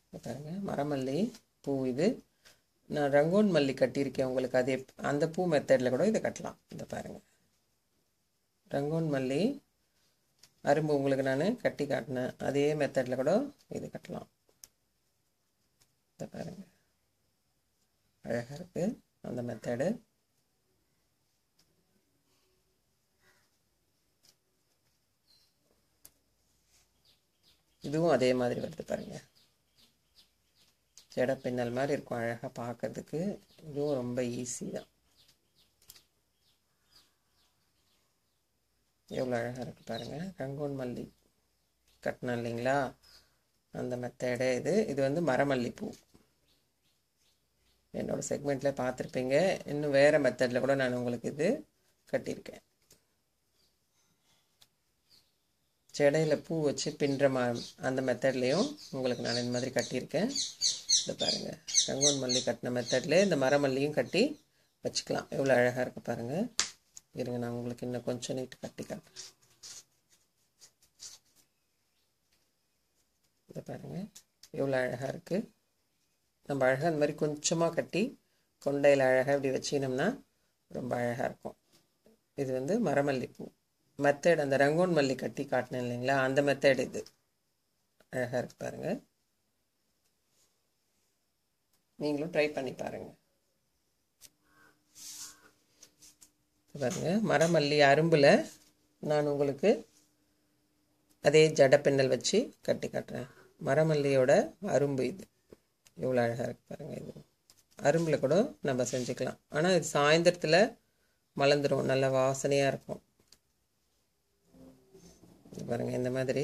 பாருங்க மரமல்லி பூ இது நான் ரங்கோன் மல்லி கட்டியிருக்கேன் உங்களுக்கு அதே அந்த பூ மெத்தடில் கூட இதை கட்டலாம் இந்த பாருங்கள் ரங்கோன் மல்லி அரும்பு உங்களுக்கு நான் கட்டி காட்டினேன் அதே மெத்தடில் கூட இது கட்டலாம் இதை பாருங்க அழகாக இருக்குது அந்த மெத்தடு இதுவும் அதே மாதிரி வருது பாருங்க ஜட பின்னல் மாதிரி இருக்கும் அழகாக பார்க்கறதுக்கு இதுவும் ரொம்ப ஈஸி தான் எவ்வளோ அழகாக இருக்குது பாருங்கள் ரங்கோன் மல்லி கட்டினோம் இல்லைங்களா அந்த மெத்தடே இது இது வந்து மரமல்லி பூ என்னோடய செக்மெண்ட்டில் பார்த்துருப்பீங்க இன்னும் வேறு மெத்தடில் கூட நான் உங்களுக்கு இது கட்டியிருக்கேன் செடையில் பூ வச்சு பின்னுற மா அந்த மெத்தட்லேயும் உங்களுக்கு நான் இந்த மாதிரி கட்டியிருக்கேன் இதை பாருங்கள் ரங்கோன் மல்லி கட்டின மெத்தட்லேயே இந்த மரமல்லியும் கட்டி வச்சுக்கலாம் எவ்வளோ அழகாக இருக்குது பாருங்கள் இருங்க நான் உங்களுக்கு இன்னும் கொஞ்சம் நீட்டு கட்டி காட்டுறேன் இதை பாருங்கள் எவ்வளோ அழகாக இருக்குது நம்ம அழகாக இந்த மாதிரி கொஞ்சமாக கட்டி கொண்டையில் அழகாக இப்படி வச்சினோம்னா ரொம்ப அழகாக இருக்கும் இது வந்து மரமல்லி பூ மெத்தட் அந்த ரங்கோன் மல்லி கட்டி காட்டினேன் இல்லைங்களா அந்த மெத்தட் இது அழகாக இருக்கு பாருங்கள் நீங்களும் ட்ரை பண்ணி பாருங்கள் பாருங்க மரமல்லி அரும்பில் நான் உங்களுக்கு அதே ஜட பின்னல் வச்சு கட்டி காட்டுறேன் மரமல்லியோட அரும்பு இது எவ்வளோ அழகாக இருக்கு பாருங்கள் இது அரும்பில் கூட நம்ம செஞ்சுக்கலாம் ஆனால் இது சாயந்தரத்தில் மலர்ந்துடும் நல்ல வாசனையாக இருக்கும் பாருங்கள் இந்த மாதிரி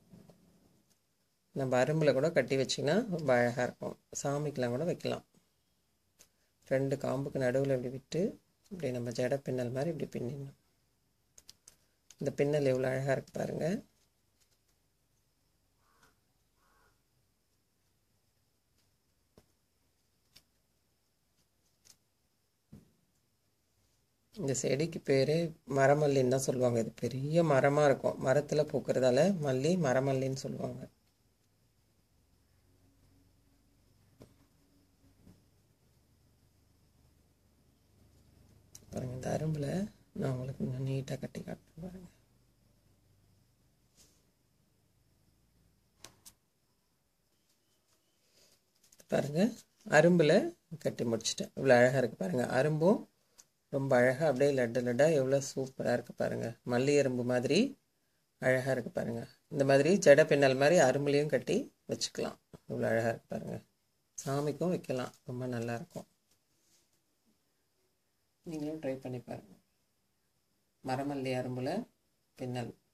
நம்ம அரும்பில் கூட கட்டி வச்சிங்கன்னா ரொம்ப அழகாக இருக்கும் சாமிக்கெலாம் கூட வைக்கலாம் ரெண்டு காம்புக்கு நடுவில் இப்படி விட்டு இப்படி நம்ம ஜட பின்னல் மாதிரி இப்படி பின்னிடணும் இந்த பின்னல் எவ்வளோ அழகாக இருக்கு பாருங்கள் இந்த செடிக்கு பேர் மரமல்லின்னு தான் சொல்லுவாங்க இது பெரிய மரமாக இருக்கும் மரத்தில் பூக்கிறதால மல்லி மரமல்லின்னு சொல்லுவாங்க பாருங்கள் இந்த அரும்பில் நான் உங்களுக்கு இன்னும் நீட்டாக கட்டி காட்டுறேன் பாருங்கள் பாருங்கள் அரும்பில் கட்டி முடிச்சிட்டேன் இவ்வளோ அழகாக இருக்குது பாருங்கள் அரும்பும் ரொம்ப அழகாக அப்படியே லட்டு லட்டாக எவ்வளோ சூப்பராக இருக்குது பாருங்கள் மல்லி எறும்பு மாதிரி அழகாக இருக்குது பாருங்கள் இந்த மாதிரி ஜட பின்னல் மாதிரி அரும்புலையும் கட்டி வச்சுக்கலாம் இவ்வளோ அழகாக இருக்குது பாருங்கள் சாமிக்கும் வைக்கலாம் ரொம்ப நல்லாயிருக்கும் நீங்களும் ட்ரை பண்ணி பாருங்கள் மரமல்லி அரும்பில் பின்னல்